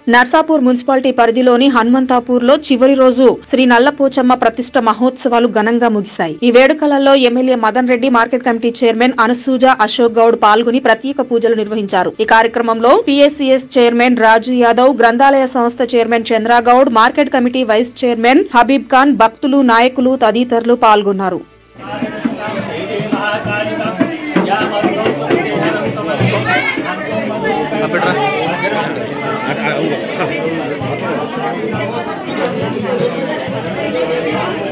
Narsapur municipality పరిధిలోని హనుమంతాపూర్ లో చివరి రోజు శ్రీ నల్లపోచమ్మ ప్రతిష్ట మహోత్సవాలు ఘనంగా ముగిశాయి ఈ వేడుకలలో MLA Madan Reddy market committee chairman Anusuja Ashok Goud పాల్గొని ప్రత్యేక పూజలు నిర్వహించారు ఈ కార్యక్రమంలో పీఎస్సీఎస్ చైర్మన్ రాజు యాదవ్ గ్రంథాలయ సంస్థ chairman Chandragoud market committee vice chairman Habib Khan భక్తులు నాయకులు తదితరులు పాల్గొన్నారు అట్లా